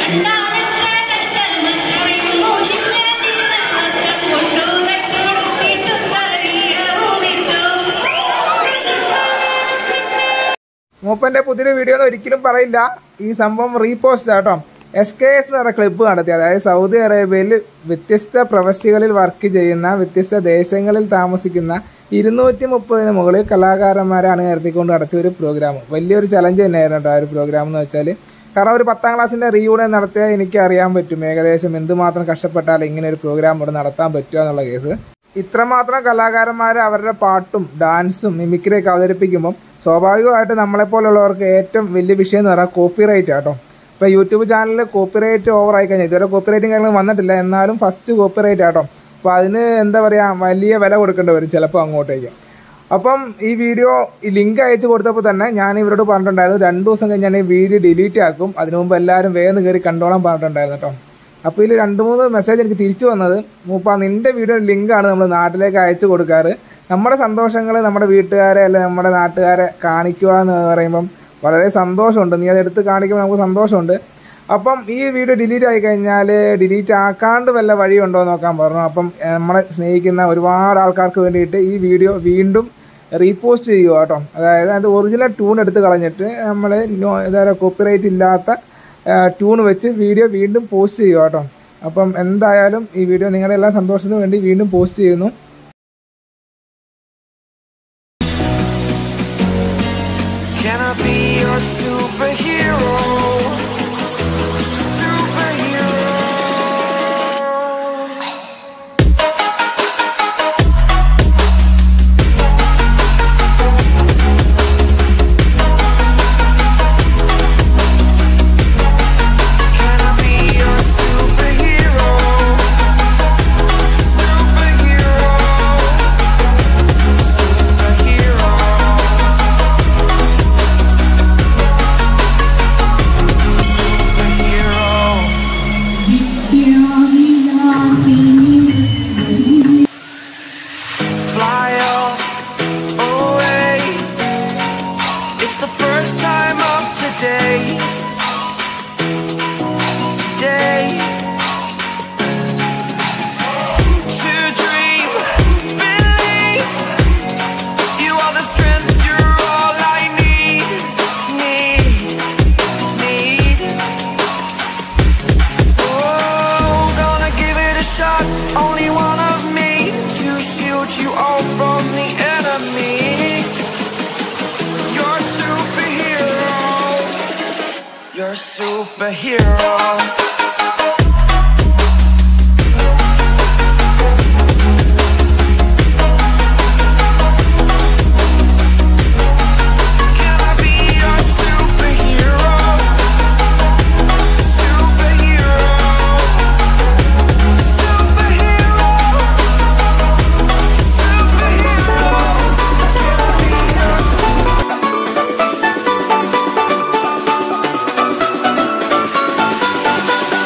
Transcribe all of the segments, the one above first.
മൂപ്പന്റെ പുതിയൊരു വീഡിയോ എന്ന് ഒരിക്കലും പറയില്ല ഈ സംഭവം റീപോസ്റ്റ് ആട്ടോ എസ് കെ എസ് എന്ന് പറഞ്ഞ ക്ലബ്ബ് നടത്തി അതായത് സൗദി അറേബ്യയിൽ വ്യത്യസ്ത പ്രവൃത്തികളിൽ വർക്ക് ചെയ്യുന്ന വ്യത്യസ്ത ദേശങ്ങളിൽ താമസിക്കുന്ന ഇരുന്നൂറ്റി മുപ്പതിന് മുകളിൽ കലാകാരന്മാരെ അണിനിരത്തിക്കൊണ്ട് നടത്തിയ ഒരു പ്രോഗ്രാം വലിയൊരു ചലഞ്ച് തന്നെയായിരുന്നു കേട്ടോ ആ ഒരു പ്രോഗ്രാം എന്ന് വെച്ചാൽ കാരണം ഒരു പത്താം ക്ലാസ്സിന്റെ റീയൂണിയൻ നടത്തിയാൽ എനിക്ക് അറിയാൻ പറ്റും ഏകദേശം എന്തുമാത്രം കഷ്ടപ്പെട്ടാൽ ഇങ്ങനെ ഒരു പ്രോഗ്രാം ഇവിടെ നടത്താൻ പറ്റുക എന്നുള്ള കേസ് ഇത്രമാത്രം കലാകാരന്മാർ അവരുടെ പാട്ടും ഡാൻസും മിമിക്രിയൊക്കെ അവതരിപ്പിക്കുമ്പോൾ സ്വാഭാവികമായിട്ട് നമ്മളെപ്പോലുള്ളവർക്ക് ഏറ്റവും വലിയ വിഷയം എന്ന് പറഞ്ഞാൽ കോപ്പി റൈറ്റ് ആട്ടോ ഇപ്പോൾ യൂട്യൂബ് ചാനലിൽ കോപ്പി റൈറ്റ് ഓവർ ആയി കഴിഞ്ഞാൽ ഇതുവരെ കോപ്പി റൈറ്റും കാര്യങ്ങളും വന്നിട്ടില്ല എന്നാലും ഫസ്റ്റ് കോപ്പി റൈറ്റ് ആട്ടോ അപ്പോൾ അതിന് എന്താ പറയുക വലിയ വില കൊടുക്കേണ്ടി വരും ചിലപ്പോൾ അങ്ങോട്ടേക്ക് അപ്പം ഈ വീഡിയോ ഈ ലിങ്ക് അയച്ചു കൊടുത്തപ്പോൾ തന്നെ ഞാൻ ഇവരോട് പറഞ്ഞിട്ടുണ്ടായിരുന്നു രണ്ട് ദിവസം കഴിഞ്ഞ് ഞാൻ ഈ വീഡിയോ ഡിലീറ്റ് ആക്കും അതിനു മുമ്പ് എല്ലാവരും വേഗം കയറി കണ്ടോളാൻ പറഞ്ഞിട്ടുണ്ടായിരുന്നു കേട്ടോ അപ്പോൾ ഇതിൽ രണ്ട് മൂന്ന് മെസ്സേജ് എനിക്ക് തിരിച്ചു വന്നത് മൂപ്പ നിന്റെ വീഡിയോ ലിങ്കാണ് നമ്മൾ നാട്ടിലേക്ക് അയച്ചു കൊടുക്കാറ് നമ്മുടെ സന്തോഷങ്ങൾ നമ്മുടെ വീട്ടുകാരെ അല്ലെ നമ്മുടെ നാട്ടുകാരെ കാണിക്കുക എന്ന് പറയുമ്പം വളരെ സന്തോഷമുണ്ട് നീ അത് എടുത്ത് കാണിക്കുമ്പോൾ നമുക്ക് സന്തോഷമുണ്ട് അപ്പം ഈ വീഡിയോ ഡിലീറ്റ് ആയി കഴിഞ്ഞാൽ ഡിലീറ്റ് ആക്കാണ്ട് വല്ല വഴിയുണ്ടോ എന്ന് നോക്കാൻ പറഞ്ഞു അപ്പം ഏഹ്, നമ്മളെ സ്നേഹിക്കുന്ന ഒരുപാട് ആൾക്കാർക്ക് വേണ്ടിയിട്ട് ഈ വീഡിയോ വീണ്ടും റീപോസ്റ്റ് ചെയ്യുക കേട്ടോ അതായത് അത് ഒറിജിനൽ ട്യൂൺ എടുത്ത് കളഞ്ഞിട്ട് നമ്മൾ എന്താ പറയുക കോപ്പിറൈറ്റ് ഇല്ലാത്ത ട്യൂൺ വെച്ച് വീഡിയോ വീണ്ടും പോസ്റ്റ് ചെയ്യുക കേട്ടോ അപ്പം എന്തായാലും ഈ വീഡിയോ നിങ്ങളുടെ എല്ലാ സന്തോഷത്തിനും വേണ്ടി വീണ്ടും പോസ്റ്റ് ചെയ്യുന്നു Can I be your superhero? Superhero. Can I be your superhero? Superhero. Superhero. Superhero. Fly away. It's the first time of today. Today. To dream, believe. You are the strength. You're all I need. Need. Need. Oh, gonna give it a shot. Only one of me to shield you all from the enemy. You're a superhero. You're a superhero. Can I be your superhero? Superhero. Superhero. Superhero.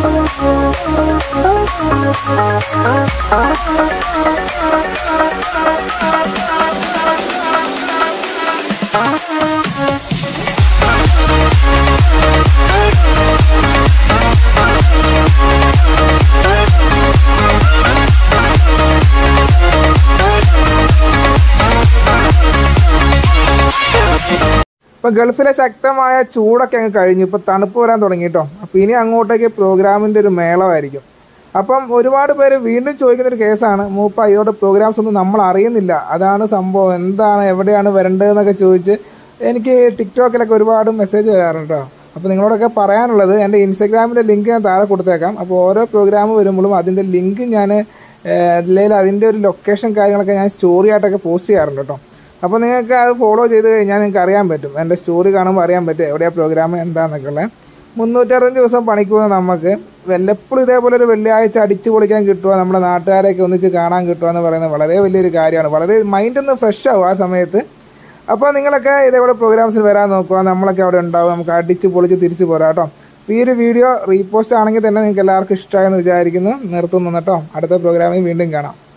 ഇപ്പൊ ഗൾഫിലെ ശക്തമായ ചൂടൊക്കെ അങ്ങ് കഴിഞ്ഞു ഇപ്പൊ തണുപ്പ് വരാൻ തുടങ്ങി കേട്ടോ അപ്പൊ ഇനി അങ്ങോട്ടേക്ക് പ്രോഗ്രാമിന്റെ ഒരു മേളമായിരിക്കും അപ്പം ഒരുപാട് പേര് വീണ്ടും ചോദിക്കുന്ന ഒരു കേസാണ് മൂപ്പ ഇതോടെ പ്രോഗ്രാംസ് ഒന്നും നമ്മൾ അറിയുന്നില്ല അതാണ് സംഭവം എന്താണ് എവിടെയാണ് വരേണ്ടതെന്നൊക്കെ ചോദിച്ച് എനിക്ക് ടിക്ടോക്കിലൊക്കെ ഒരുപാട് മെസ്സേജ് വരാറുണ്ട് കേട്ടോ അപ്പോൾ നിങ്ങളോടൊക്കെ പറയാനുള്ളത് എൻ്റെ ഇൻസ്റ്റാഗ്രാമിൻ്റെ ലിങ്ക് ഞാൻ താഴെ കൊടുത്തേക്കാം അപ്പോൾ ഓരോ പ്രോഗ്രാം വരുമ്പോഴും അതിൻ്റെ ലിങ്ക് ഞാൻ അല്ലെങ്കിൽ അതിൻ്റെ ഒരു ലൊക്കേഷൻ കാര്യങ്ങളൊക്കെ ഞാൻ സ്റ്റോറി ആയിട്ടൊക്കെ പോസ്റ്റ് ചെയ്യാറുണ്ട് കേട്ടോ അപ്പോൾ നിങ്ങൾക്ക് അത് ഫോളോ ചെയ്ത് കഴിഞ്ഞാൽ നിങ്ങൾക്ക് അറിയാൻ പറ്റും എൻ്റെ സ്റ്റോറി കാണുമ്പോൾ അറിയാൻ പറ്റും എവിടെയാണ് പ്രോഗ്രാം എന്താണെന്നൊക്കെ ഉള്ളത് മുന്നൂറ്ററുപത്തഞ്ച് ദിവസം പണിക്ക് പോകുന്ന നമുക്ക് വല്ലപ്പോഴും ഇതേപോലെ ഒരു വെള്ളിയാഴ്ച അടിച്ചു പൊളിക്കാൻ കിട്ടുക നമ്മുടെ നാട്ടുകാരെയൊക്കെ ഒന്നിച്ച് കാണാൻ കിട്ടുക എന്ന് പറയുന്നത് വളരെ വലിയൊരു കാര്യമാണ് വളരെ മൈൻഡ് ഒന്ന് ഫ്രഷ് ആവും ആ സമയത്ത് അപ്പോൾ നിങ്ങളൊക്കെ ഇതേപോലെ പ്രോഗ്രാംസിൽ വരാൻ നോക്കുക നമ്മളൊക്കെ അവിടെ ഉണ്ടാവും നമുക്ക് അടിച്ച് പൊളിച്ച് തിരിച്ചു പോരാം കേട്ടോ അപ്പോൾ ഈ ഒരു വീഡിയോ റീപോസ്റ്റ് ആണെങ്കിൽ തന്നെ നിങ്ങൾക്ക് എല്ലാവർക്കും ഇഷ്ടമായെന്ന് വിചാരിക്കുന്നു നിർത്തുന്നു കേട്ടോ അടുത്ത പ്രോഗ്രാമിൽ വീണ്ടും കാണാം